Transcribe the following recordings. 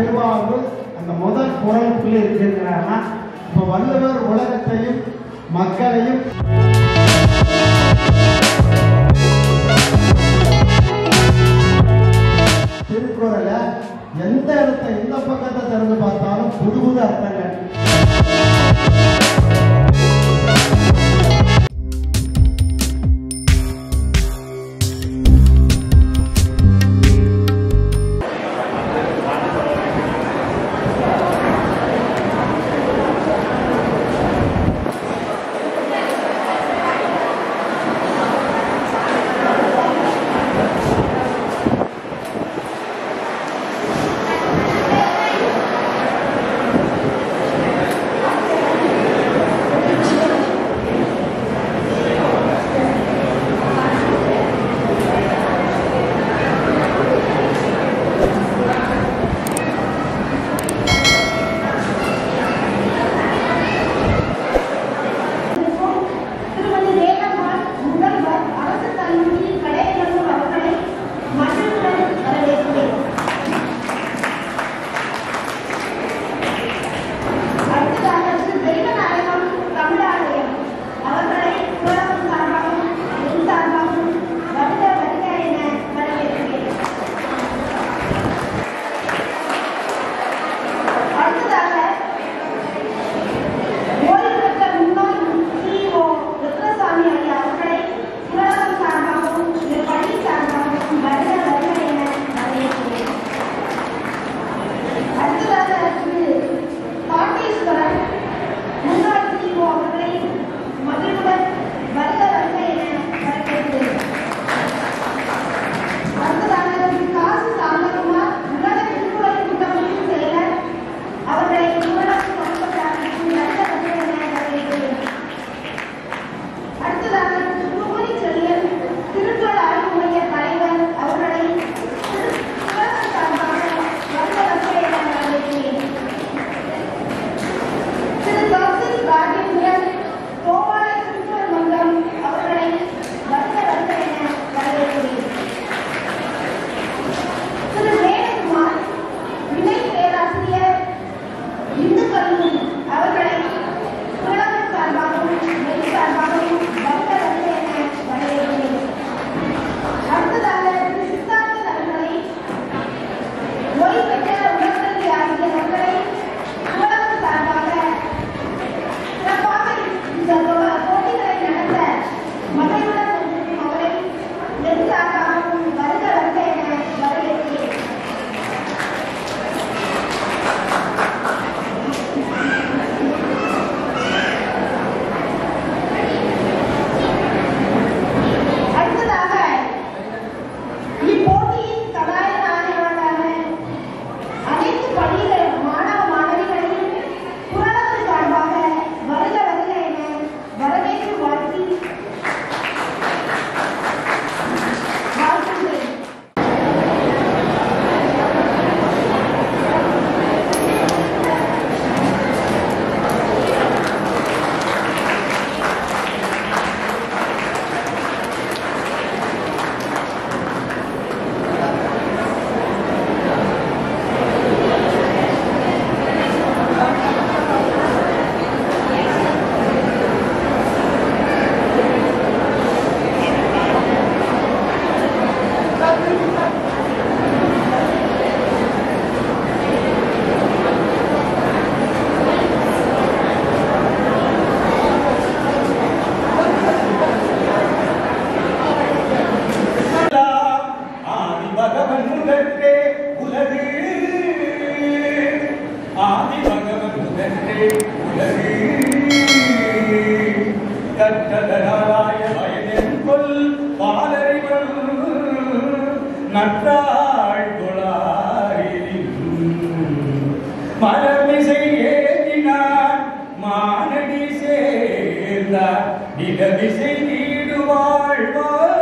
பெருவாழ்வு அந்த முதல் குரலுக்குள்ளே இருக்கிறாங்கன்னா இப்போ வள்ளுவர் உலகத்தையும் மக்களையும் திருக்குறளை எந்த இடத்த எந்த பக்கத்தை திறந்து பார்த்தாலும் புது புது அர்த்தங்கள் திருமதி ரேகம்மாள் முதல்வர் அரசு கல்லூரி கடையநல்லூர் அவர்களை மகிழ்வுடன் வரவேற்கிறேன் அடுத்ததாக திரு தெய்வநாயகம் தமிழாலயம் அவர்களை உலகம் சார்பாகவும் என் சார்பாகவும் வருக வருக என வரவேற்கிறேன் அடுத்ததாக ஓய்வு பெற்ற முன்னாள் சிஇஓ ருத்ரசாமி ஐயா அவர்களை உலகம் சார்பாகவும் என் பள்ளி சார்பாகவும் வருக வருக என வரவேற்கிறேன் அடுத்ததாக திரு பாட்டீஸ்வரன் முன்னாள் சிஇஓ அவர்களை மகிழ்வுடன் வருக வருக என வரவேற்கிறேன் அடுத்ததாக திரு காசி சாந்தகுமார் உலக திருக்குறள் கூட்டமைப்பின் செயலர் அவர்களை உலகம் சமூகத்தாருக்கு நல்ல வருக என வரவேற்கிறேன் அடுத்ததாக திரு குமரி செல்லியன் திருக்குறள் ஆய்வு மைய தலைவர் அவர்களை திரு- உலகம் சார்பாக வருக வருக என வரவேற்கிறேன் திரு கௌசிக் ராஜேந்திரன் கோபால திருக்குறள் மன்றம் அவர்களை வருக வருக என வரவேற்கிறேன் திரு வேணுகுமார் இணை பேராசிரியர் இந்து கல்லூரி அவர்களை உலகம் சார்பாகவும் நெல் சார்பாகவும் வருக வருக என வரவேற்கிறேன் அடுத்ததாக திரு சித்தார்த்தன் அவர்களை ஓய்வு பெற்ற உடற்கல்வி ஆசிரியர் அவர்களை உலகம் சார்பாக சிறப்பாக இந்த போ- போட்டிகளை நடத்த மகிழ்வுடன் வந்திருக்கும் அவரை நெல் சார்பாகவும் வருக வருக என வரவேற்கிறேன் அடுத்ததாக இப்போட்டியின் கதாநாயகர்களான அனைத்து பள்ளிகள் மாணவ மாணவிகளையும் புரளத்து சார்பாக வருக வருக என வரவேற்று வாழ்த்தி வாழ்த்துகிறேன் ஆதி பகவன் முதற்றே உலகு ஆதி பகவன் முதற்றே உலகு கற்றதனாய வயதின் கொல் பாலறிவன் நற்றாள் தொழாரின் மரமிசை ஏற்றினான் மானடி சேர்ந்தார் நிலவிசை நீடு வாழ்வார்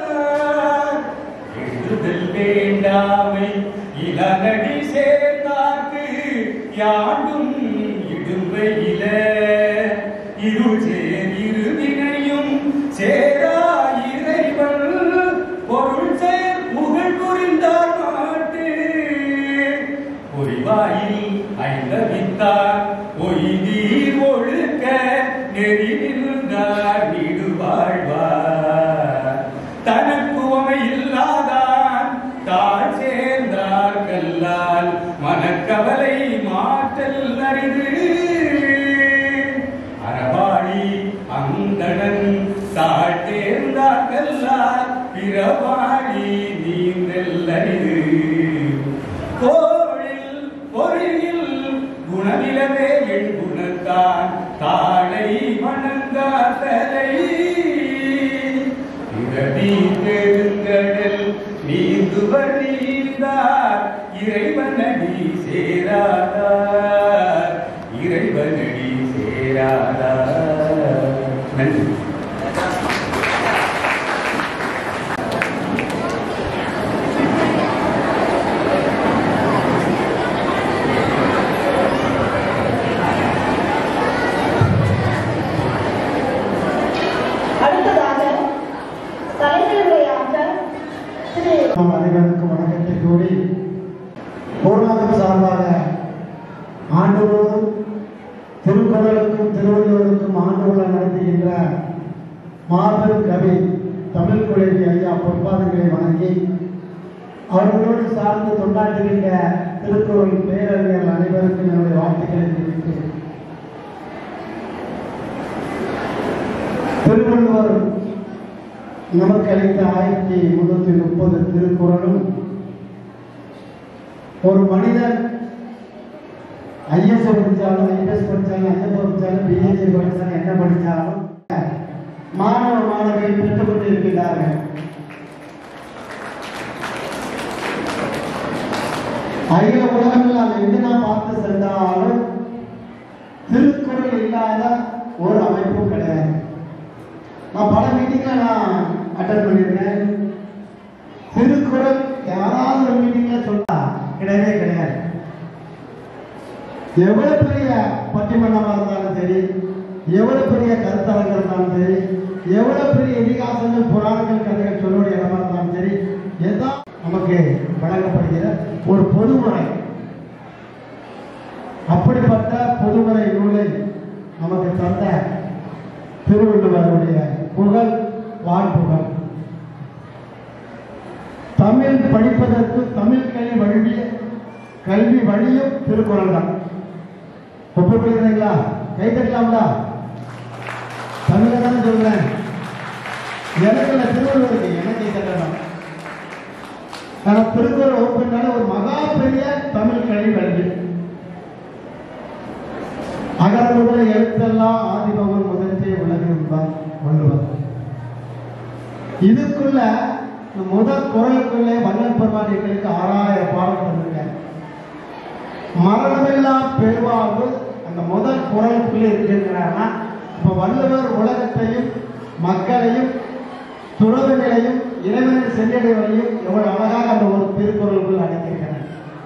எழுதல் வேண்டாமை இளநடி சேர்ந்தார்க்கு யாண்டும் இடுவையில இருள் சேர் இருவினையும் சேரா இறைவன் பொருள் சேர் புகழ் புரிந்தார் மாட்டு பொறிவாயில் ஐந்தவித்தார் பொய்தீர் ஒழுக்க நெறி நின்றார் வீடு வாழ்வார் தனக்கு உமை இல்லாதான் தாழ் சேர்ந்தார் கல்லால் மனக்கவலை மாற்றல் அரிது அறவாழி அந்தணன் தாழ் தேர்ந்தார் கல்லால் பிறவாழி நீந்தல் அரிது கோழில் பொறியில் குணமிலவே என் குணத்தான் தாளை வணங்காதலை இரவி பெருங்கடல் நீந்துவர் நீந்தார் இறைவனடி சேராதார் இறைவனடி சேராதார் நன்றி அடுத்ததாக தலைமையுரையாற்ற திரு நாம் அனைவருக்கும் வணக்கத்தை கூறி பூர்ணாகம் சார்பாக ஆண்டுதோறும் திருக்குறளுக்கும் திருவள்ளுவருக்கும் ஆண்டுகளை நடத்துகின்ற மாபெரும் கவி தமிழ் குழந்தை ஐயா பொற்பாதங்களை வணங்கி அவர்களோடு சார்ந்து தொண்டாற்றுகின்ற திருக்குறள் பேரறிஞர் அனைவருக்கும் என்னுடைய வாழ்த்துக்களை தெரிவிக்கிறேன் திருவள்ளுவர் நமக்கு அளித்த ஆயிரத்தி முன்னூத்தி முப்பது திருக்குறளும் ஒரு மனிதன் ஐஎஸ் படிச்சாலும் ஐஎஸ் படிச்சாலும் ஐஎஸ் படிச்சாலும் பிஎஸ்சி படிச்சாலும் என்ன படிச்சாலும் மாணவ மாணவிகள் பெற்றுக்கொண்டு இருக்கின்றார்கள் அகில உலகங்கள் அதை எங்கு நாம் பார்த்து சென்றாலும் திருக்குறள் இல்லாத ஒரு அமைப்பும் கிடையாது நான் பல மீட்டிங்ல நான் அட்டன் பண்ணியிருக்கேன் திருக்குறள் யாராவது ஒரு மீட்டிங்ல சொன்னா கிடையவே கிடையாது எவ்வளவு பெரிய பட்டிமன்றமா இருந்தாலும் சரி எவ்வளவு பெரிய கருத்தரங்க இருந்தாலும் சரி எவ்வளவு பெரிய இதிகாசங்கள் புராணங்கள் கதைகள் சொல்லக்கூடிய இடமா இருந்தாலும் சரி எல்லாம் நமக்கு வழங்கப்படுகிற ஒரு பொதுமுறை அப்படிப்பட்ட பொதுமுறை நூலை நமக்கு தந்த திருவள்ளுவருடைய புகழ் வாழ்ப்புகழ் தமிழ் படிப்பதற்கு தமிழ் கல்வி வழிய கல்வி வழியும் திருக்குறள் தான் ஒப்புக்கொள்கிறீங்களா கை தட்டலாம்ல தமிழ தானே சொல்றேன் எனக்கு இல்ல திருவள்ளுவருக்கு எனக்கு கை தட்டலாம் ஆனா திருக்குறள் ஒப்புனால ஒரு மகா பெரிய தமிழ் கல்வி கல்வி அகர முதல எழுத்தெல்லாம் ஆதிபவன் முதற்றே உலகம் என்பார் வள்ளுவர் இதுக்குள்ள இந்த முதல் குரலுக்குள்ளே வல்லல் பெருமான் எங்களுக்கு ஆறாயிரம் பாடம் தந்திருக்காங்க மரணமில்லா பெருவாழ்வு அந்த முதல் குரலுக்குள்ளே இருக்குங்கிறாங்கன்னா இப்ப வள்ளுவர் உலகத்தையும் மக்களையும் துறவுகளையும் இறைவனின் சென்றடைவதையும் எவ்வளவு அழகாக அந்த ஒரு திருக்குறளுக்குள் அடைத்திருக்கிறார்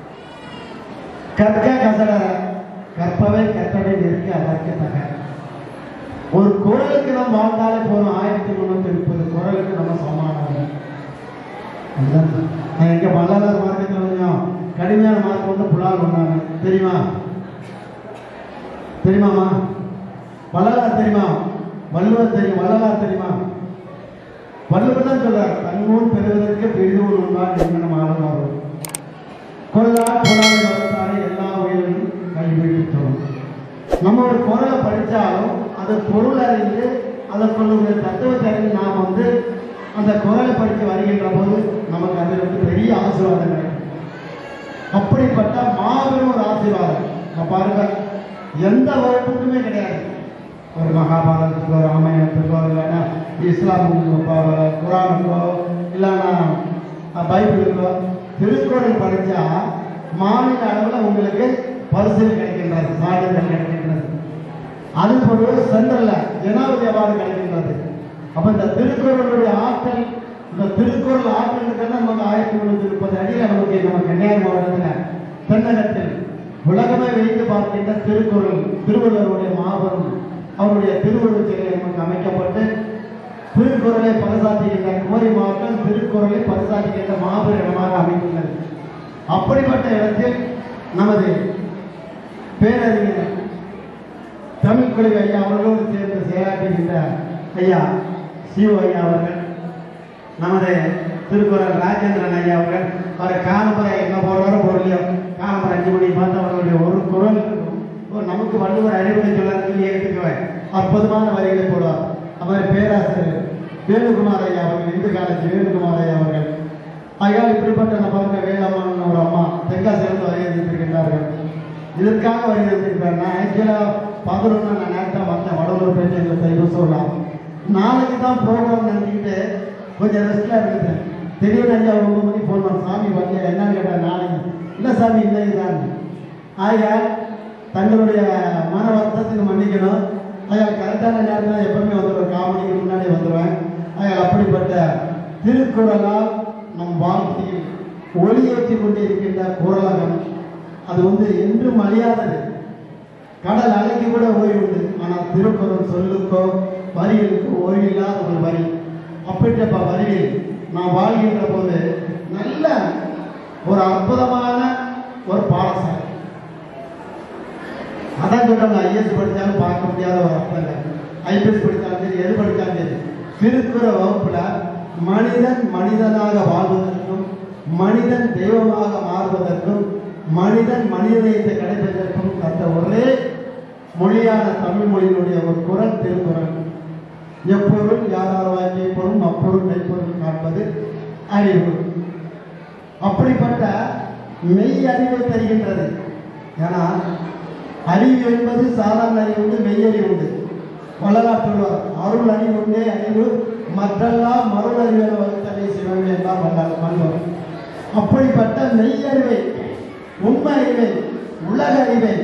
கற்க கசட கற்பவை கற்பவை நிற்க அதற்கு தக ஒரு குரலுக்கு நம்ம வாழ்ந்தாலே போதும் ஆயிரத்தி முன்னூத்தி முப்பது குரலுக்கு நம்ம சமானம் அதுதான். நான் எங்க வள்ளலார் மார்க்கத்தில் கொஞ்சம் கடுமையான மார்க் வந்து புலால் பண்ணாங்க தெரியுமா தெரியுமாமா வள்ளலார் தெரியுமா வள்ளுவர் தெரியும் வள்ளலார் தெரியுமா வள்ளுவர் தான் சொல்றார் தன்னூன் பெறுவதற்கு பெரிதூர் உண்பார் என்னென்ன ஆளும் வரும் கொல்லா புலால் வளர்த்தாலே எல்லா உயிரிலும் கல்வி தரும் நம்ம ஒரு குரலை படித்தாலும் அது பொருள் அறிந்து அதற்குள்ள தத்துவத்தை அறிந்து நாம் வந்து அந்த குரலை படித்து வருகின்ற போது நமக்கு அதில் வந்து பெரிய ஆசீர்வாதம் கிடைக்கும் அப்படிப்பட்ட மாபெரும் ஒரு ஆசீர்வாதம் இப்ப பாருங்க எந்த வகுப்புக்குமே கிடையாது ஒரு மகாபாரதத்துக்கோ ராமாயணத்துக்கோ இல்லைன்னா இஸ்லாமுக்கோ ப- குரானுக்கோ இல்லைன்னா அஹ், பைபிளுக்கோ திருக்குறள் படித்தா மாநில அளவில் உங்களுக்கு பரிசு கிடைக்கின்றது சான்றிதழ் கிடைக்கின்றது அது ஒரு சென்ட்ரல்ல ஜனாதிபதி அவார்டு கிடைக்கின்றது அப்ப இந்த திருக்குறளுடைய ஆற்றல் இந்த திருக்குறள் ஆற்றல் இருக்கிறது நமக்கு ஆயிரத்தி முன்னூத்தி முப்பது அடியில் நமக்கு நம்ம கன்னியாகுமரி மாவட்டத்தில் தென்னகத்தில் உலகமே வைத்து பார்க்கின்ற திருக்குறள் திருவள்ளுவருடைய மாபெரும் அவருடைய திருவள்ளுவர் சிலை நமக்கு அமைக்கப்பட்டு திருக்குறளை பரிசாற்றுகின்ற குமரி மாவட்டம் திருக்குறளை பரிசாற்றுகின்ற மாபெரும் இடமாக அமைந்துள்ளது அப்படிப்பட்ட இடத்தில் நமது பேரறிஞர் தமிழ் குழுவி ஐயா அவர்களோடு சேர்ந்து செயலாற்றுகின்ற ஐயா சிவ ஐயா அவர்கள் நமது திருக்குறள் ராஜேந்திரன் ஐயா அவர்கள் அவர் காலம்பரை என்ன போடுறாரோ போடலையோ காலம்பரை அஞ்சு மணி பார்த்து அவர்களுடைய ஒரு குரல் இருக்கும். ஓ, நமக்கு வள்ளுவர் அறிவுரை சொல்ல சொல்லி எடுத்துக்குவேன் அற்புதமான வரிகளை போடுவார் அவர் பேராசிரியர் வேணுகுமார் ஐயா அவர்கள் இந்து காலேஜ் வேணுகுமார் ஐயா அவர்கள் ஆகையால் இப்படிப்பட்ட நபர்கள் வேளாண் ஒரு அம்மா தென்காசிலிருந்து வருகின்றிருக்கின்றார்கள் இதற்காக வருகின்றிருக்கிறார் நான் ஆக்சுவலாக பதினொன்று நான் நேரத்தில் வந்தேன் வடலூர் போயிட்டு எங்கள் தைவ சொல்லலாம் நாளைக்கு தான் ப்ரோக்ராம் நினச்சிக்கிட்டு கொஞ்சம் ரெஸ்ட்ல இருந்தேன் திடீர்னு ஐயா ஒன்பது மணிக்கு ஃபோன் பண்ண சாமி வரலையா என்னன்னு கேட்டேன் நாளைக்கு இல்லை சாமி இன்னைக்கு தான் ஆகையால் தங்களுடைய மன வருத்தத்துக்கு மன்னிக்கணும் ஆகையால் கரெக்டான நேரத்தில் எப்பவுமே வந்துடுவேன் கால் மணிக்கு முன்னாடி வந்துடுவேன் ஆகையால் அப்படிப்பட்ட திருக்குறளால் நம் வாழ்க்கையில் ஒளியேற்றி கொண்டிருக்கின்ற குரலகம் அது வந்து என்றும் அழியாதது கடல் அலைக்கு கூட ஓய்வு உண்டு ஆனால் திருக்குறள் சொல்லுக்கோ வரிகளுக்கோ ஓய்வு இல்லாத ஒரு வரி அப்படிப்பட்ட வரியில் நாம் வாழ்கின்ற போது நல்ல ஒரு அற்புதமான ஒரு பாடசாலை அதான் சொல்றாங்க ஐஎஸ் படித்தாலும் பார்க்க முடியாத ஒரு அர்த்தம் இல்லை ஐபிஎஸ் படித்தாலும் சரி எது படித்தாலும் சரி திருக்குறள் வகுப்புல மனிதன் மனிதனாக வாழ்வதற்கும் மனிதன் தெய்வமாக மாறுவதற்கும் மனிதன் மனிதநேயத்தை கிடைப்பதற்கும் தந்த ஒரே மொழியான தமிழ் மொழியினுடைய ஒரு குரல் திருக்குறள் எப்பொருள் யாரார் வாங்கிய பொருள் அப்பொருள் மெய்ப்பொருள் காண்பது அறிவு அப்படிப்பட்ட மெய் அறிவை தருகின்றது ஏன்னா அறிவு என்பது சாதாரண அறிவு உண்டு மெய் அறிவு உண்டு வள்ளலார் சொல்வார் அருள் அறிவு உண்டே அறிவு மற்றெல்லாம் மருள் அறிவை வகுத்தலை சிவன் என்றார் வல்லார் மன்னர் அப்படிப்பட்ட மெய் அறிவை உண்மை அறிவை உலக அறிவை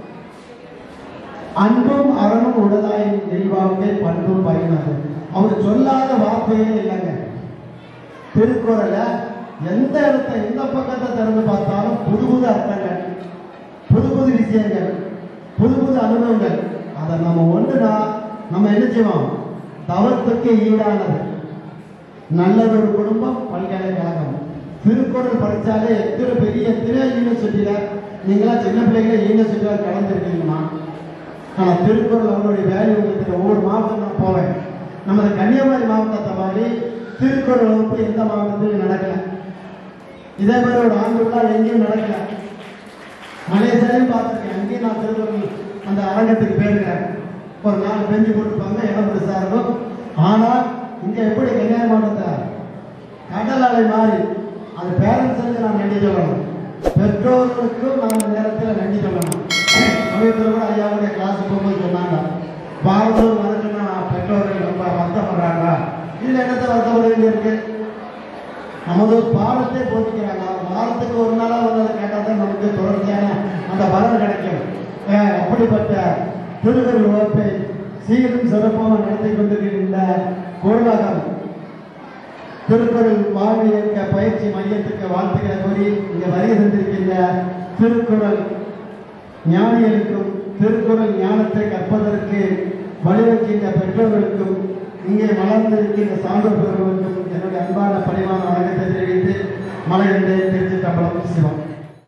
அன்பும் அறனும் உடலாயின் தெய்வாங்கே பண்பும் பயனாது அவர் சொல்லாத வார்த்தையே இல்லைங்க திருக்குறளை எந்த இடத்த எந்த பக்கத்தை திறந்து பார்த்தாலும் புது புது அர்த்தங்கள் புது புது விஷயங்கள் புது புது அனுபவங்கள் அதை நம்ம ஒன்றுனா நம்ம என்ன செய்வோம் தவத்துக்கு ஈடானது நல்லதொரு குடும்பம் பல்கலைக்கழகம் திருக்குறள் படித்தாலே எத்தனை பெரிய எத்தனை யூனிவர்சிட்டியில் நீங்களாம் சின்ன பிள்ளைங்கள யூனிவர்சிட்டியில் கலந்துருக்கீங்கம்மா ஆனால் திருக்குறள் அவங்களுடைய வேல்யூ இருக்கிற ஒவ்வொரு மாவட்டம் நான் போவேன் நமது கன்னியாகுமரி மாவட்டத்தை மாதிரி திருக்குறள் வகுப்பு எந்த மாவட்டத்திலும் நடக்கல இதே மாதிரி ஒரு ஆண்டு விழா எங்கேயும் நடக்கல மலேசியாலையும் பார்த்துருக்கேன் அங்கேயும் நான் திருக்குறள் அந்த அரங்கத்துக்கு போயிருக்கிறேன் ஒரு நாலு பெஞ்சு போட்டுருப்பாங்க இடம் பெருசா இருக்கும் ஆனால் இங்கே எப்படி கன்னியாகுமரி மாவட்டத்தில் கடல் அலை மாறி அது பேரண்ட்ஸுக்கு நான் நன்றி சொல்லணும் பெற்றோர்களுக்கும் நான் இந்த நேரத்தில் நன்றி சொல்லணும் சமீபத்தில் கூட ஐயாவுடைய கிளாஸ் போகும்போது சொன்னாங்க பாரதூர் வரணும்னா பெற்றோர்கள் ரொம்ப வருத்தப்படுறாங்க இதில் என்னத்தை வருத்தப்பட வேண்டியிருக்கு நமது ஒரு பாடத்தை போதிக்கிறாங்க வாரத்துக்கு ஒரு நாளாக வந்து அதை கேட்டால் தான் நமக்கு தொடர்ச்சியான அந்த பலன் கிடைக்கும் அஹ் அப்படிப்பட்ட திருக்குறள் வகுப்பை சீரும் சிறப்பாக நடத்தி கொண்டிருக்கின்ற குரலகம் திருக்குறள் வாழ்வியற்க பயிற்சி மையத்துக்கு வாழ்த்துக்களை கூறி இங்கே வருகை தந்திருக்கின்ற திருக்குறள் ஞானிகளுக்கும் திருக்குறள் ஞானத்தை கற்பதற்கு வழிவகிக்கின்ற பெற்றோர்களுக்கும் இங்கே மலர்ந்திருக்கின்ற சான்றோர்களுக்கும் என்னுடைய அன்பான பணிவான வணக்கத்தை தெரிவித்து மலையண்டே திருச்சி தம்பலம் சிவம்